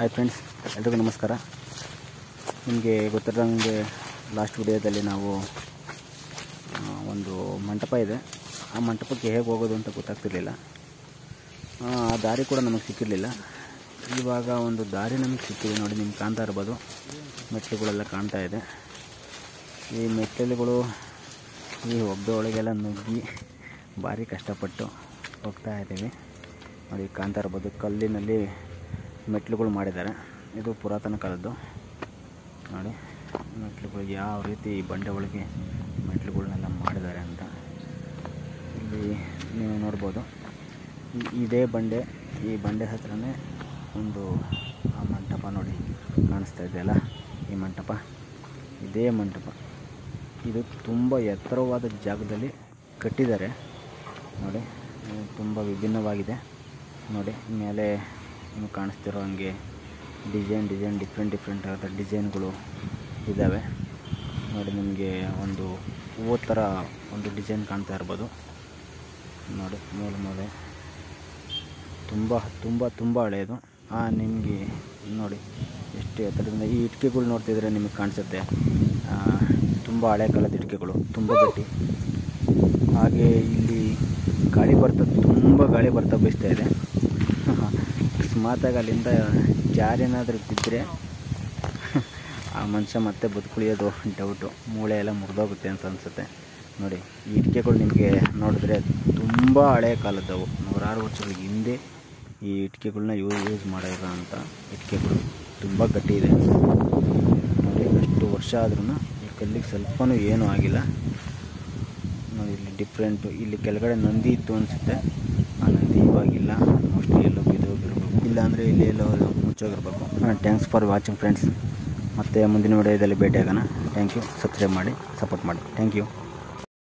hi friends ಎಲ್ರಿಗೂ ನಮಸ್ಕಾರ ನಿಮಗೆ ಗೊತ್ತಿರೋಂಗೆ ಲಾಸ್ಟ್ ವಿಡಿಯೋದಲ್ಲಿ ನಾವು ಆ, ಒಂದು ಮಂಟಪ ಇದೆ ಆ ಮಂಟಪಕ್ಕೆ ಹೇಗೆ ಹೋಗೋದು ಅಂತ ಗೊತ್ತಾಗ್ತಿರ್ಲಿಲ್ಲ ಆ ಆ ದಾರಿ ಕೂಡ ನಮಗೆ ಸಿಕ್ಕಿರಲಿಲ್ಲ ಇವಾಗ ಒಂದು ದಾರಿ ನಮಗೆ ಸಿಕ್ಕಿದೆ ನೋಡಿ ನಿಮ್ಗೆ ಕಾಣ್ತಾ ಇರ್ಬೋದು ಮೆಟ್ಲುಗಳೆಲ್ಲ ಕಾಣ್ತಾ ಇದೆ ಈ ಮೆಟ್ಟಿಲುಗಳು ಈ ಒಬ್ಬೆ ಒಳಗೆಲ್ಲ ನುಗ್ಗಿ ಭಾರಿ ಕಷ್ಟಪಟ್ಟು ಹೋಗ್ತಾ ಇದ್ದೀವಿ ನೋಡಿ ಕಾಣ್ತಾ ಇರ್ಬೋದು ಕಲ್ಲಿನಲ್ಲಿ ಮೆಟ್ಲುಗಳು ಮಾಡಿದ್ದಾರೆ ಇದು ಪುರಾತನ ಕಾಲದ್ದು ನೋಡಿ ಮೆಟ್ಲುಗಳಿಗೆ ಯಾವ ರೀತಿ ಈ ಬಂಡೆ ಒಳಗೆ ಮೆಟ್ಲುಗಳನ್ನೆಲ್ಲ ಮಾಡಿದ್ದಾರೆ ಅಂತ ಇಲ್ಲಿ ನೀವು ನೋಡ್ಬೋದು ಈ- ಇದೇ ಬಂಡೆ ಈ ಬಂಡೆ ಹತ್ರನೇ ಒಂದು ಆ ಮಂಟಪ ನೋಡಿ ಕಾಣಿಸ್ತಾ ಇದೆಯಲ್ಲ ಈ ಮಂಟಪ ಇದೇ ಮಂಟಪ ಇದು ತುಂಬ ಎತ್ತರವಾದ ಜಾಗದಲ್ಲಿ ಕಟ್ಟಿದ್ದಾರೆ ನೋಡಿ ಇದು ತುಂಬ ವಿಭಿನ್ನವಾಗಿದೆ ನೋಡಿ ಮೇಲೆ ನಿಮ್ಗೆ ಕಾಣಿಸ್ತಿರೋ ಹಂಗೆ ಡಿಸೈನ್ ಡಿಸೈನ್ ಡಿಫ್ರೆಂಟ್ ಡಿಫ್ರೆಂಟ್ ಆದ ಡಿಸೈನ್ಗಳು ಇದ್ದಾವೆ ನೋಡಿ ನಿಮಗೆ ಒಂದು ಹೂವು ಥರ ಒಂದು ಡಿಸೈನ್ ಕಾಣ್ತಾ ಇರ್ಬೋದು ನೋಡಿ ಮೂಲೆ ಮೂಲೆ ತುಂಬ ತುಂಬ ತುಂಬ ಹಳೆಯದು ಆ ನಿಮಗೆ ನೋಡಿ ಎಷ್ಟು ಎತ್ತರದಿಂದ ಈ ಇಟ್ಕೆಗಳು ನೋಡ್ತಿದ್ರೆ ನಿಮಗೆ ಕಾಣಿಸುತ್ತೆ ಆ, ತುಂಬ ಹಳೆ ಕಾಲದ ಇಟ್ಕೆಗಳು ತುಂಬ ಗಟ್ಟಿ ಹಾಗೆ ಇಲ್ಲಿ ಗಾಳಿ ಬರ್ತಾ ತುಂಬ ಗಾಳಿ ಬರ್ತಾ ಬೀಸ್ತಾ ಇದೆ ಅಕಸ್ಮಾತಾಗಿ ಅಲ್ಲಿಂದ ಜಾರೇನಾದರೂ ಬಿದ್ದರೆ ಆ ಮನುಷ್ಯ ಮತ್ತೆ ಬದುಕುಳಿಯೋದು ಡೌಟು ಮೂಳೆ ಎಲ್ಲ ಮುರಿದೋಗುತ್ತೆ ಅಂತ ಅನಿಸುತ್ತೆ ನೋಡಿ ಈ ಇಟ್ಕೆಗಳು ನಿಮಗೆ ನೋಡಿದ್ರೆ ತುಂಬ ಹಳೆಯ ಕಾಲದ್ದವು ನೂರಾರು ವರ್ಷಗಳ ಹಿಂದೆ ಈ ಇಟ್ಕೆಗಳನ್ನ ಯೂಸ್ ಯೂಸ್ ಮಾಡಿರೋ ಅಂಥ ಇಟ್ಕೆಗಳು ತುಂಬ ಗಟ್ಟಿ ಇದೆ ನೋಡಿ ಎಷ್ಟು ವರ್ಷ ಆದ್ರೂ ಈ ಕಲ್ಲಿಗೆ ಸ್ವಲ್ಪನೂ ಏನೂ ಆಗಿಲ್ಲ ನೋಡಿ ಇಲ್ಲಿ ಡಿಫ್ರೆಂಟು ಇಲ್ಲಿ ಕೆಳಗಡೆ ನಂದಿ ಇತ್ತು ಅನಿಸುತ್ತೆ ಆ ನಂದಿ ಇವಾಗಿಲ್ಲ ಮೋಸ್ಟ್ಲಿ ಎಲ್ಲೋ ಬಿದ್ದೋಗಿರ್ಬೇಕು ಇಲ್ಲಾಂದರೆ ಇಲ್ಲಿ ಎಲ್ಲೋ ಮುಚ್ಚೋಗಿರ್ಬೇಕು ಥ್ಯಾಂಕ್ಸ್ ಫಾರ್ ವಾಚಿಂಗ್ ಫ್ರೆಂಡ್ಸ್ ಮತ್ತು ಮುಂದಿನ ವಿಡಿಯೋದಲ್ಲಿ ಭೇಟಿಯಾಗೋಣ ಥ್ಯಾಂಕ್ ಯು ಸಬ್ಸ್ಕ್ರೈಬ್ ಮಾಡಿ ಸಪೋರ್ಟ್ ಮಾಡಿ ಥ್ಯಾಂಕ್ ಯು